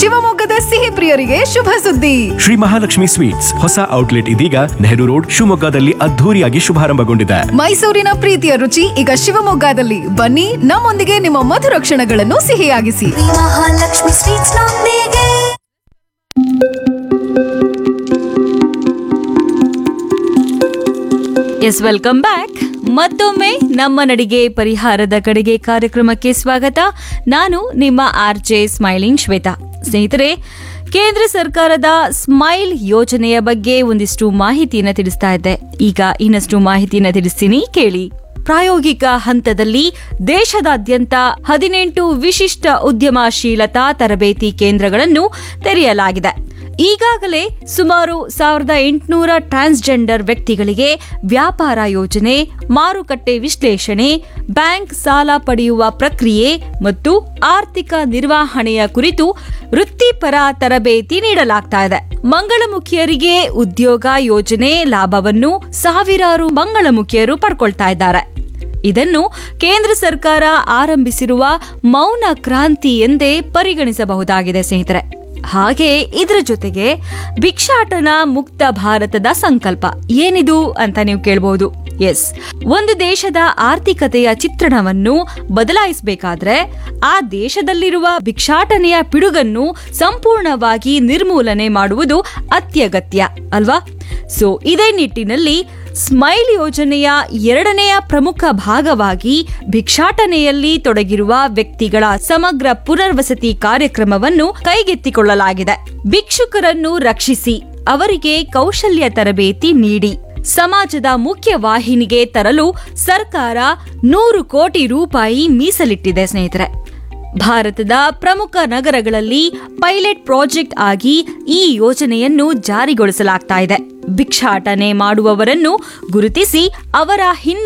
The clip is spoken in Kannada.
ಶಿವಮೊಗ್ಗದ ಸಿಹಿ ಪ್ರಿಯರಿಗೆ ಶುಭ ಸುದ್ದಿ ಶ್ರೀ ಮಹಾಲಕ್ಷ್ಮಿ ಸ್ವೀಟ್ಸ್ ಹೊಸ ಔಟ್ಲೆಟ್ ಇದೀಗ ನೆಹರು ರೋಡ್ ಶಿವಮೊಗ್ಗದಲ್ಲಿ ಅದ್ಧೂರಿಯಾಗಿ ಶುಭಾರಂಭಗೊಂಡಿದೆ ಮೈಸೂರಿನ ಪ್ರೀತಿಯ ರುಚಿ ಈಗ ಶಿವಮೊಗ್ಗದಲ್ಲಿ ಬನ್ನಿ ನಮ್ಮೊಂದಿಗೆ ನಿಮ್ಮ ಮಧುರ ಕ್ಷಣಗಳನ್ನು ಸಿಹಿಯಾಗಿಸಿ ಮಹಾಲಕ್ಷ್ಮಿ ಸ್ವೀಟ್ಸ್ ನೊಂದಿಗೆ ಎಸ್ ವೆಲ್ಕಮ್ ಬ್ಯಾಕ್ ಮತ್ತೊಮ್ಮೆ ನಮ್ಮ ನಡಿಗೆ ಪರಿಹಾರದ ಕಡೆಗೆ ಕಾರ್ಯಕ್ರಮಕ್ಕೆ ಸ್ವಾಗತ ನಾನು ನಿಮ್ಮ ಆರ್ ಜೆ ಸ್ಮೈಲಿಂಗ್ ಶ್ವೇತಾ ಸ್ನೇಹಿತರೆ ಕೇಂದ್ರ ಸರ್ಕಾರದ ಸ್ಮೈಲ್ ಯೋಜನೆಯ ಬಗ್ಗೆ ಒಂದಿಷ್ಟು ಮಾಹಿತಿಯನ್ನ ತಿಳಿಸ್ತಾ ಇದ್ದೆ ಈಗ ಇನ್ನಷ್ಟು ಮಾಹಿತಿಯನ್ನ ತಿಳಿಸ್ತೀನಿ ಕೇಳಿ ಪ್ರಾಯೋಗಿಕ ಹಂತದಲ್ಲಿ ದೇಶದಾದ್ಯಂತ ಹದಿನೆಂಟು ವಿಶಿಷ್ಟ ಉದ್ಯಮಶೀಲತಾ ತರಬೇತಿ ಕೇಂದ್ರಗಳನ್ನು ತೆರೆಯಲಾಗಿದೆ ಈಗಾಗಲೇ ಸುಮಾರು ಸಾವಿರದ ಎಂಟುನೂರ ಟ್ರಾನ್ಸ್ಜೆಂಡರ್ ವ್ಯಕ್ತಿಗಳಿಗೆ ವ್ಯಾಪಾರ ಯೋಜನೆ ಮಾರುಕಟ್ಟೆ ವಿಶ್ಲೇಷಣೆ ಬ್ಯಾಂಕ್ ಸಾಲ ಪಡೆಯುವ ಪ್ರಕ್ರಿಯೆ ಮತ್ತು ಆರ್ಥಿಕ ನಿರ್ವಹಣೆಯ ಕುರಿತು ವೃತ್ತಿಪರ ತರಬೇತಿ ನೀಡಲಾಗ್ತಾ ಇದೆ ಮಂಗಳಮುಖಿಯರಿಗೆ ಉದ್ಯೋಗ ಯೋಜನೆ ಲಾಭವನ್ನು ಸಾವಿರಾರು ಮಂಗಳಮುಖಿಯರು ಪಡ್ಕೊಳ್ತಾ ಇದ್ದಾರೆ ಇದನ್ನು ಕೇಂದ್ರ ಸರ್ಕಾರ ಆರಂಭಿಸಿರುವ ಮೌನ ಕ್ರಾಂತಿ ಎಂದೇ ಪರಿಗಣಿಸಬಹುದಾಗಿದೆ ಸ್ನೇಹಿತರೆ ಹಾಗೆ ಇದರ ಜೊತೆಗೆ ಭಿಕ್ಷಾಟನ ಮುಕ್ತ ಭಾರತದ ಸಂಕಲ್ಪ ಏನಿದು ಅಂತ ನೀವು ಕೇಳಬಹುದು ಎಸ್ ಒಂದು ದೇಶದ ಆರ್ಥಿಕತೆಯ ಚಿತ್ರಣವನ್ನು ಬದಲಾಯಿಸಬೇಕಾದ್ರೆ ಆ ದೇಶದಲ್ಲಿರುವ ಭಿಕ್ಷಾಟನೆಯ ಪಿಡುಗನ್ನು ಸಂಪೂರ್ಣವಾಗಿ ನಿರ್ಮೂಲನೆ ಮಾಡುವುದು ಅತ್ಯಗತ್ಯ ಅಲ್ವಾ ಸೊ ಇದೇ ನಿಟ್ಟಿನಲ್ಲಿ ಸ್ಮೈಲ್ ಯೋಜನೆಯ ಎರಡನೆಯ ಪ್ರಮುಖ ಭಾಗವಾಗಿ ಭಿಕ್ಷಾಟನೆಯಲ್ಲಿ ತೊಡಗಿರುವ ವ್ಯಕ್ತಿಗಳ ಸಮಗ್ರ ಪುನರ್ವಸತಿ ಕಾರ್ಯಕ್ರಮವನ್ನು ಕೈಗೆತ್ತಿಕೊಳ್ಳಲಾಗಿದೆ ಭಿಕ್ಷುಕರನ್ನು ರಕ್ಷಿಸಿ ಅವರಿಗೆ ಕೌಶಲ್ಯ ತರಬೇತಿ ನೀಡಿ ಸಮಾಜದ ಮುಖ್ಯ ವಾಹಿನಿಗೆ ತರಲು ಸರ್ಕಾರ ನೂರು ಕೋಟಿ ರೂಪಾಯಿ ಮೀಸಲಿಟ್ಟಿದೆ ಸ್ನೇಹಿತರೆ ಭಾರತದ ಪ್ರಮುಖ ನಗರಗಳಲ್ಲಿ ಪೈಲಟ್ ಪ್ರಾಜೆಕ್ಟ್ ಆಗಿ ಈ ಯೋಜನೆಯನ್ನು ಜಾರಿಗೊಳಿಸಲಾಗ್ತಾ ಇದೆ ಭಿಕ್ಷಾಟನೆ ಮಾಡುವವರನ್ನು ಗುರುತಿಸಿ ಅವರ ಹಿನ್ನೆಲೆ